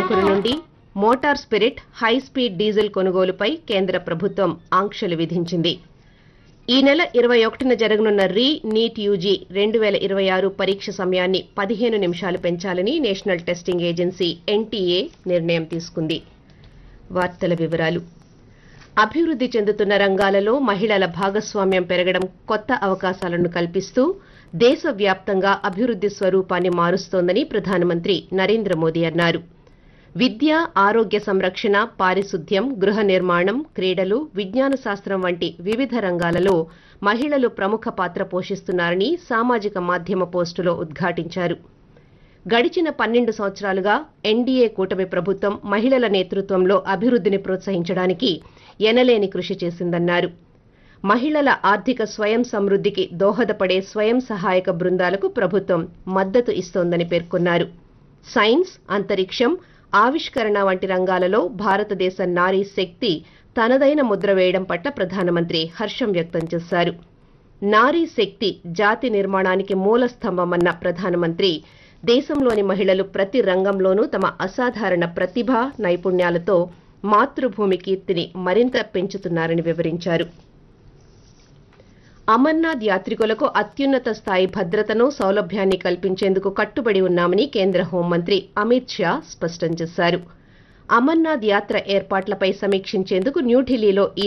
బ్యాంకుల నుండి motor spirit high speed diesel కొనుగోలుపై కేంద్ర ప్రభుత్వం ఆంక్షలు విధించింది ఈ నెల ఇరవై ఒకటిన జరగనున్న రీ నీట్ యూజీ రెండు వేల ఇరవై ఆరు పరీక్ష సమయాన్ని పదిహేను నిమిషాలు పెంచాలని నేషనల్ టెస్టింగ్ ఏజెన్సీ ఎన్టీఏ నిర్ణయం తీసుకుంది వార్తల వివరాలు అభివృద్ధి చెందుతున్న రంగాలలో మహిళల భాగస్వామ్యం పెరగడం కొత్త అవకాశాలను కల్పిస్తూ దేశవ్యాప్తంగా అభివృద్ధి స్వరూపాన్ని మారుస్తోందని ప్రధానమంత్రి నరేంద్ర మోదీ అన్నారు విద్య ఆరోగ్య సంరక్షణ పారిశుద్ధ్యం గృహ నిర్మాణం క్రీడలు విజ్ఞాన శాస్త్రం వంటి వివిధ రంగాలలో మహిళలు ప్రముఖ పాత్ర పోషిస్తున్నారని సామాజిక మాధ్యమ పోస్టులో ఉద్ఘాటించారు గడిచిన పన్నెండు సంవత్సరాలుగా ఎన్డీఏ కూటమి ప్రభుత్వం మహిళల నేతృత్వంలో అభివృద్ధిని ప్రోత్సహించడానికి ఎనలేని కృషి చేసిందన్నారు మహిళల ఆర్థిక స్వయం సమృద్ధికి దోహదపడే స్వయం సహాయక బృందాలకు ప్రభుత్వం మద్దతు ఇస్తోందని పేర్కొన్నారు సైన్స్ అంతరిక్షం ఆవిష్కరణ వంటి రంగాలలో భారతదేశ నారీ శక్తి తనదైన ముద్ర వేయడం పట్ల ప్రధానమంత్రి హర్షం వ్యక్తం చేశారు నారీ శక్తి జాతి నిర్మాణానికి మూల స్తంభమన్న ప్రధానమంత్రి దేశంలోని మహిళలు ప్రతి రంగంలోనూ తమ అసాధారణ ప్రతిభ నైపుణ్యాలతో మాతృభూమి కీర్తిని మరింత పెంచుతున్నారని వివరించారు అమర్నాథ్ యాత్రికులకు అత్యున్నత స్థాయి భద్రతను సౌలభ్యాన్ని కల్పించేందుకు కట్టుబడి ఉన్నామని కేంద్ర హోంమంత్రి అమిత్ షా స్పష్టం చేశారు అమర్నాథ్ యాత్ర ఏర్పాట్లపై సమీక్షించేందుకు న్యూఢిల్లీలో ఈ